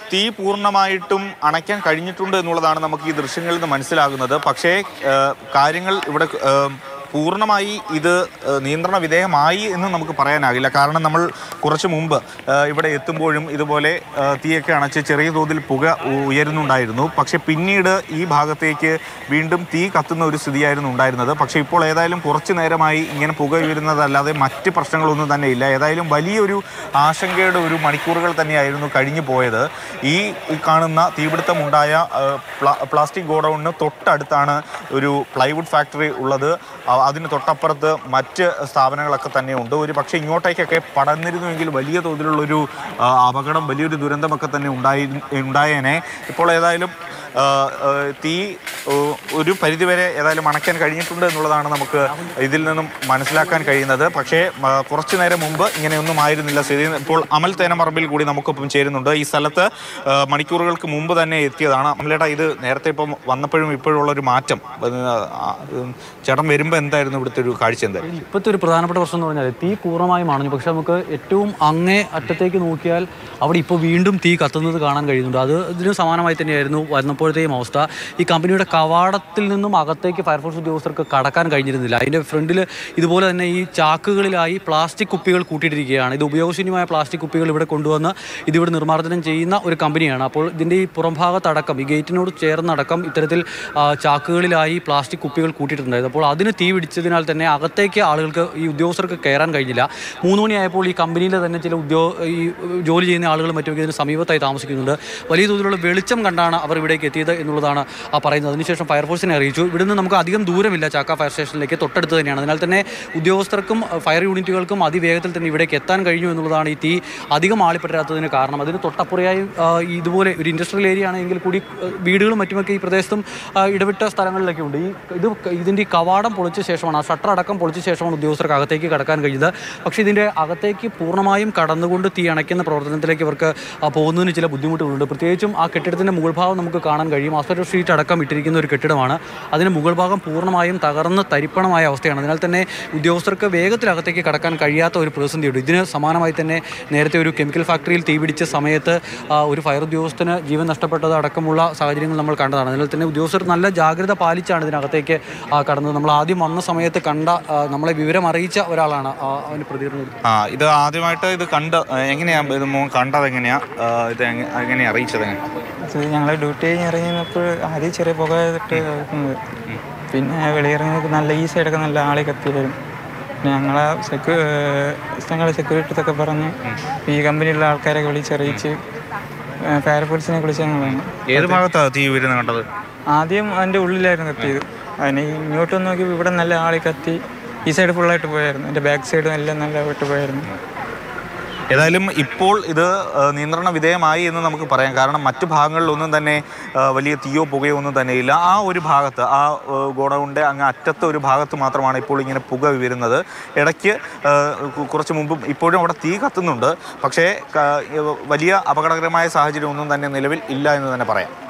തീ പൂർണ്ണമായിട്ടും അണയ്ക്കാൻ കഴിഞ്ഞിട്ടുണ്ട് എന്നുള്ളതാണ് നമുക്ക് ഈ ദൃശ്യങ്ങളിൽ നിന്ന് മനസ്സിലാകുന്നത് പക്ഷേ ഏഹ്, കാര്യങ്ങൾ ഇവിടെ ഏഹ്, പൂർണ്ണമായി ഇത് ഏഹ്, നിയന്ത്രണ വിധേയമായി എന്ന് നമുക്ക് പറയാനാകില്ല കാരണം നമ്മൾ കുറച്ച് മുമ്പ് ഏഹ്, ഇവിടെ എത്തുമ്പോഴും ഇതുപോലെ ഏഹ്, തീയൊക്കെ അണച്ച് ചെറിയ തോതിൽ പുക ഉ- ഉയരുന്നുണ്ടായിരുന്നു പക്ഷേ പിന്നീട് ഈ ഭാഗത്തേക്ക് വീണ്ടും തീ കത്തുന്ന ഒരു സ്ഥിതിയായിരുന്നു ഉണ്ടായിരുന്നത് പക്ഷേ ഇപ്പോൾ ഏതായാലും കുറച്ച് നേരമായി ഇങ്ങനെ പുക ഉയരുന്നതല്ലാതെ മറ്റ് പ്രശ്നങ്ങളൊന്നും തന്നെ ഇല്ല ഏതായാലും വലിയൊരു ആശങ്കയുടെ ഒരു മണിക്കൂറുകൾ തന്നെയായിരുന്നു കഴിഞ്ഞു പോയത് ഈ കാണുന്ന തീപിടുത്തമുണ്ടായ ഏഹ്, പ്ലാ- പ്ലാസ്റ്റിക് ഗോഡൌണിന് തൊട്ടടുത്താണ് ഒരു പ്ലൈവുഡ് ഫാക്ടറി ഉള്ളത് അ- അതിന് തൊട്ടപ്പുറത്ത് മറ്റ് സ്ഥാപനങ്ങളൊക്കെ തന്നെ ഉണ്ട് ഒരു പക്ഷേ ഇങ്ങോട്ടേക്കൊക്കെ പടർന്നിരുന്നുവെങ്കിൽ വലിയ തോതിലുള്ളൊരു ആ, അപകടം വലിയൊരു ദുരന്തമൊക്കെ തന്നെ ഉണ്ടായി ഉണ്ടായേനെ ഇപ്പോൾ ഏതായാലും ആ, ആ, തീ ഓ, ഒരു പരിധിവരെ ഏതായാലും അണയ്ക്കാൻ കഴിഞ്ഞിട്ടുണ്ട് എന്നുള്ളതാണ് നമുക്ക് ഇതിൽ നിന്നും മനസ്സിലാക്കാൻ കഴിയുന്നത് പക്ഷേ ആ, കുറച്ചു നേരം മുമ്പ് ഇങ്ങനെയൊന്നും ആയിരുന്നില്ല സ്ഥിതി ഇപ്പോൾ അമൽ തേനമറമ്പിൽ കൂടി നമുക്കൊപ്പം ചേരുന്നുണ്ട് ഈ സ്ഥലത്ത് ആ, മണിക്കൂറുകൾക്ക് മുമ്പ് തന്നെ എത്തിയതാണ് അമലേട്ടാ ഇത് നേരത്തെ ഇപ്പം വന്നപ്പോഴും ഇപ്പോഴുള്ള ഒരു മാറ്റം അത് ആ, ഉം, ചേട്ടൻ വരുമ്പോൾ എന്തായിരുന്നു ഇവിടുത്തെ ഒരു കാഴ്ച എന്തായിരുന്നു ഇപ്പോഴത്തെ ഒരു പ്രധാനപ്പെട്ട പ്രശ്നം എന്ന് പറഞ്ഞാൽ തീ പൂർണ്ണമായും അണഞ്ഞു പക്ഷെ നമുക്ക് ഏറ്റവും അങ്ങേ അറ്റത്തേക്ക് നോക്കിയാൽ അവിടെ ഇപ്പോൾ വീണ്ടും തീ കത്തുന്നത് കാണാൻ കഴിയുന്നുണ്ട് അത് ഇതിന് സമാനമായി തന്നെയായിരുന്നു വന്നപ്പോഴത്തെയും അവസ്ഥ ഈ കമ്പനിയുടെ കവാടത്തിൽ നിന്നും അകത്തേക്ക് ഫയർഫോഴ്സ് ഉദ്യോഗസ്ഥർക്ക് കടക്കാൻ കഴിഞ്ഞിരുന്നില്ല അതിൻ്റെ ഫ്രണ്ടിൽ ഇതുപോലെ തന്നെ ഈ ചാക്കുകളിലായി പ്ലാസ്റ്റിക് കുപ്പികൾ കൂട്ടിയിട്ടിരിക്കുകയാണ് ഇത് ഉപയോഗശൂന്യമായ പ്ലാസ്റ്റിക് കുപ്പികൾ ഇവിടെ കൊണ്ടുവന്ന് ഇതിവിടെ നിർമ്മാർജ്ജനം ചെയ്യുന്ന ഒരു കമ്പനിയാണ് അപ്പോൾ ഇതിൻ്റെ ഈ പുറംഭാഗത്തടക്കം ഈ ഗേറ്റിനോട് ചേർന്നടക്കം ഇത്തരത്തിൽ ആ, ചാക്കുകളിലായി പ്ലാസ്റ്റിക് കുപ്പികൾ കൂട്ടിയിട്ടുണ്ടായിരുന്നു അപ്പോൾ അതിന് തീ പിടിച്ചതിനാൽ തന്നെ അകത്തേക്ക് ആളുകൾക്ക് ഈ ഉദ്യോഗസ്ഥർക്ക് കയറാൻ കഴിഞ്ഞില്ല മൂന്ന് മണിയായപ്പോൾ ഈ കമ്പനിയിലെ തന്നെ ചില ഉദ്യോ ഈ ജോലി ചെയ്യുന്ന ആളുകളും മറ്റുമൊക്കെ ഇതിന് സമീപത്തായി താമസിക്കുന്നുണ്ട് വലിയ തോതിലുള്ള വെളിച്ചം കണ്ടാണ് അവർ ഇവിടേക്ക് എത്തിയത് എന്നുള്ളതാണ് ആ പറയുന്നത് അതിനുശേഷം ഫയർഫോഴ്സിനെ അറിയിച്ചു ഇവിടുന്ന് നമുക്ക് അധികം ദൂരമില്ല ചാക്ക ഫയർ സ്റ്റേഷനിലേക്ക് തൊട്ടടുത്ത് തന്നെയാണ് അതിനാൽ തന്നെ ഉദ്യോഗസ്ഥർക്കും അഹ്, ഫയർ യൂണിറ്റുകൾക്കും അതിവേഗത്തിൽ തന്നെ ഇവിടേക്ക് എത്താൻ കഴിഞ്ഞു എന്നുള്ളതാണ് ഈ തീ അധികം ആളിപ്പറ്റാത്തതിന് കാരണം അതിന് തൊട്ടപ്പുറയായി ആ, ഈ ഇതുപോലെ ഒരു ഇൻഡസ്ട്രിയൽ ഏരിയ ആണെങ്കിൽ കൂടി അഹ്, വീടുകളും മറ്റുമൊക്കെ ഈ പ്രദേശത്തും ആ, ഇടവിട്ട സ്ഥലങ്ങളിലൊക്കെ ഉണ്ട് ഈ ഇത് ക- ഇതിൻ്റെ ഈ കവാടം പൊളിച്ച ശേഷമാണ് ആ ഷട്ടർ അടക്കം പൊളിച്ച ശേഷമാണ് ഉദ്യോഗസ്ഥർക്ക് അകത്തേക്ക് കടക്കാൻ കഴിഞ്ഞത് പക്ഷേ ഇതിൻ്റെ അകത്തേക്ക് പൂർണ്ണമായും കടന്നുകൊണ്ട് തീ അണയ്ക്കുന്ന പ്രവർത്തനത്തിലേക്ക് ഇവർക്ക് ആ, പോകുന്നതിന് ചില ബുദ്ധിമുട്ടുകളുണ്ട് പ്രത്യേകിച്ചും ആ കെട്ടിടത്തിൻ്റെ മുകൾ ഭാഗം നമുക്ക് കാണാൻ കഴിയും ആസ്പെക്ട് ഷീറ്റ് അടക്കം ഇട്ടിരിക്കുന്ന ഒരു കെട്ടിടമാണ് അതിന് മുകൾ ഭാഗം പൂർണ്ണമായും തകർന്ന് തരിപ്പണമായ അവസ്ഥയാണ് അതിനാൽ തന്നെ ഉദ്യോഗസ്ഥർക്ക് വേഗത്തിൽ അകത്തേക്ക് കടക്കാൻ കഴിയാത്ത ഒരു പ്രതിസന്ധിയുണ്ട് ഇതിന് സമാനമായി തന്നെ നേരത്തെ ഒരു കെമിക്കൽ ഫാക്ടറിയിൽ തീപിടിച്ച സമയത്ത് ആ, ഒരു ഫയർ ഉദ്യോഗസ്ഥന് ജീവൻ നഷ്ടപ്പെട്ടത് അടക്കമുള്ള സാഹചര്യങ്ങൾ നമ്മൾ കണ്ടതാണ് അതിനാൽ തന്നെ ഉദ്യോഗസ്ഥർ നല്ല ജാഗ്രത പാലിച്ചാണ് ഇതിനകത്തേക്ക് ആ, കടന്നത് നമ്മൾ ആദ്യം വന്ന സമയത്ത് കണ്ട ആ, നമ്മളെ വിവരം അറിയിച്ച ഒരാളാണ് ആ, അവന് പ്രതികരണം ആ ഇത് ആദ്യമായിട്ട് ഇത് കണ്ട് എങ്ങനെയാ ഇത് മോൻ കണ്ടത് എങ്ങനെയാ ആ, ഇത് എങ്ങ- എങ്ങനെയാ അറിയിച്ചത് എങ്ങനെ ഞങ്ങൾ ഡ്യൂട്ടി കഴിഞ്ഞ് ഇറങ്ങിയപ്പോൾ ആദ്യം ചെറിയ പുക ഇട്ട് വെക്കുന്നത് പിന്നെ വെളിയിറങ്ങിയപ്പോൾ നല്ല ഈ സൈഡൊക്കെ നല്ല ആളി കത്തിയായിരുന്നു പിന്നെ ഞങ്ങളെ സെക്യൂ ഞങ്ങളെ സെക്യൂരിറ്റി ഒക്കെ പറഞ്ഞ് ഈ കമ്പനിയിലുള്ള ആൾക്കാരൊക്കെ വിളിച്ചറിയിച്ച് ഫയർഫോഴ്സിനെ വിളിച്ച് ഞങ്ങളാണ് ഏത് ഭാഗത്താണ് തീ വരുന്നത് കണ്ടത് ആദ്യം അതിൻ്റെ ഉള്ളിലായിരുന്നു കത്തിയത് അതിന് ഇങ്ങോട്ട് നോക്കിയപ്പോൾ ഇവിടെ നല്ല ആളി കത്തി ഈ സൈഡ് ഫുള്ളായിട്ട് പോയായിരുന്നു എൻ്റെ ബാക്ക് സൈഡും എല്ലാം നല്ല വിട്ട് പോയായിരുന്നു ഏതായാലും ഇപ്പോൾ ഇത് ആ, നിയന്ത്രണ വിധേയമായി എന്ന് നമുക്ക് പറയാം കാരണം മറ്റു ഭാഗങ്ങളിലൊന്നും തന്നെ ആ, വലിയ തീയോ പുകയോ ഒന്നും തന്നെ ഇല്ല ആ ഒരു ഭാഗത്ത് ആ ആ, ഗോഡൗണിൻ്റെ അങ്ങ് അറ്റത്തെ ഒരു ഭാഗത്ത് മാത്രമാണ് ഇപ്പോൾ ഇങ്ങനെ പുക വരുന്നത് ഇടയ്ക്ക് ആ, കു- കുറച്ച് മുമ്പും ഇപ്പോഴും അവിടെ തീ കത്തുന്നുണ്ട് പക്ഷേ ക- വലിയ അപകടകരമായ സാഹചര്യം ഒന്നും തന്നെ നിലവിൽ ഇല്ല എന്ന് തന്നെ പറയാം